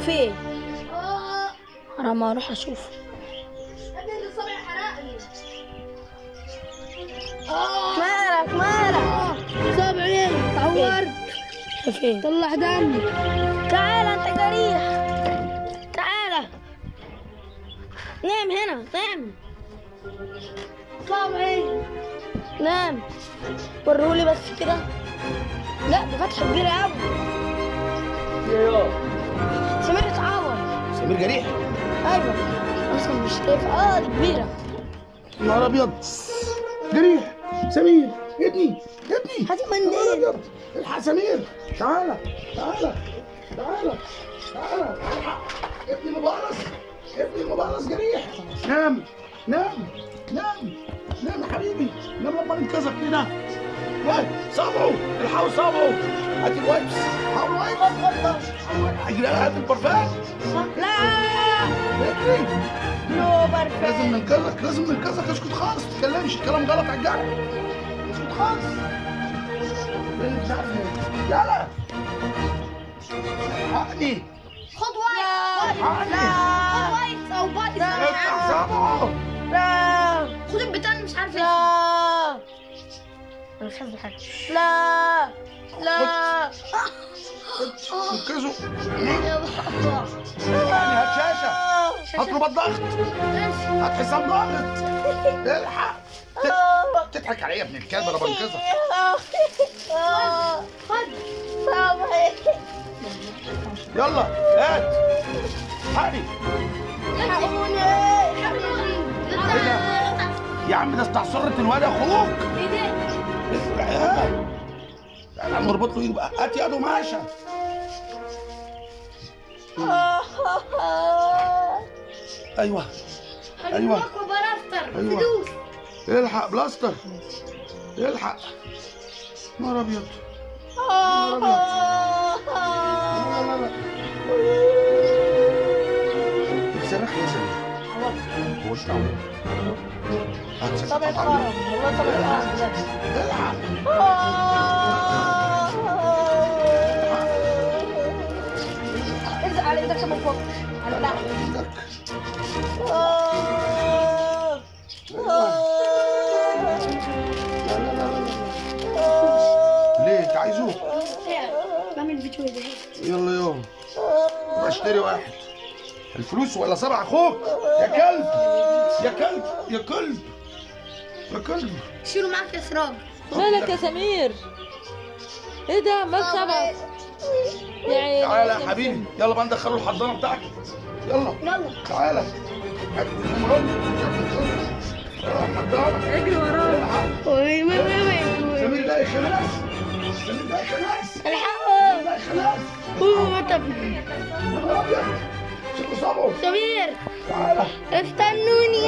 في ايه اه انا ما اروح اشوف ابني اللي صبعي حرقني اه مالك مالك صبعي اتعورت في ايه طلع دم تعال انت جريح تعال نام هنا نام صبعي نام ورولي بس كده لا ده فتحة كبيرة أوي سمير اتعور سمير جريح أيوة أصلا مش شايف اه دي كبيرة نهار ابيض جريح سمير ابني ابني هاتي نهار منديل ابيض الحق سمير تعالى تعالى تعالى تعالى الحق ابني مبارس ابني مبارس جريح نام نام نام نام يا حبيبي نام لما ننقذك كده ها صابعه الحقوا صابعه هات الوايبس حاول وايبس اجري هات البرفان لا ابني نو برفكت لازم ننقذك لازم ننقذك اسكت خالص ما تتكلمش الكلام غلط على الجرح اسكت خالص مش عارف إيه. يلا حقني خد وايت حقني خد وايت او بايت افتح سامعه لا خد البتاع اللي مش عارف لا انا مش عايز حاجة لا لا انقذه يعني هات شاشه هات رباط ضغط هات حسام ضغط الحق تت- تضحك عليا يا ابن الكلب انا بنقذك خد صبحي يلا هات حقني حقوني يا عم ده استعصرت الواد اخوك ايه ده؟ ها انا مربط له ايده بقى هات يده ماشى ايوه هجيب لكم برافتر أيوة. فلوس الحق بلاستر الحق نهار ابيض نهار ابيض لا لا لا بتصرخ يا سمير هو انت عمرك هات طب سكت اتخرج عليك. والله طب اتخرج الحق ارزق على ايدك ما تفكش على لا ايدك لا لا لا لا لا ليه انت عايزه بعمل فيديو ده يلا يوم بشتري واحد الفلوس ولا سبع اخوك يا كلب يا كلب يا كلب يا كلب شيلوا معاك يا سراج مالك يا سمير ايه ده مال سبعة يعني تعالى يا حبيبي يلا بقى ندخله الحضانه بتاعتك يلا يلا تعالى هات التليفون يلا الحضانه اجري وراه وي وي وي وي سمير لاقي خلاص سمير لاقي خلاص الحقوا لاقي خلاص اوه طب نهار ابيض شوفوا صابعه سمير تعالى استنوني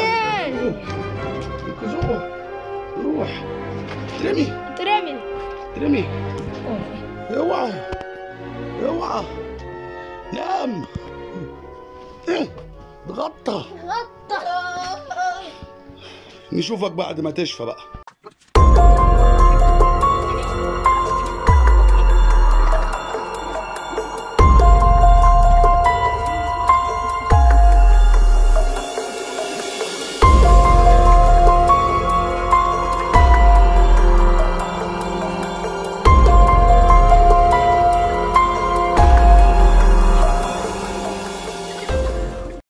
انقذوه روح ترمي ترمي ترمي اوعى اوعى نام إيه؟ اتغطى غطى نشوفك بعد ما تشفى بقى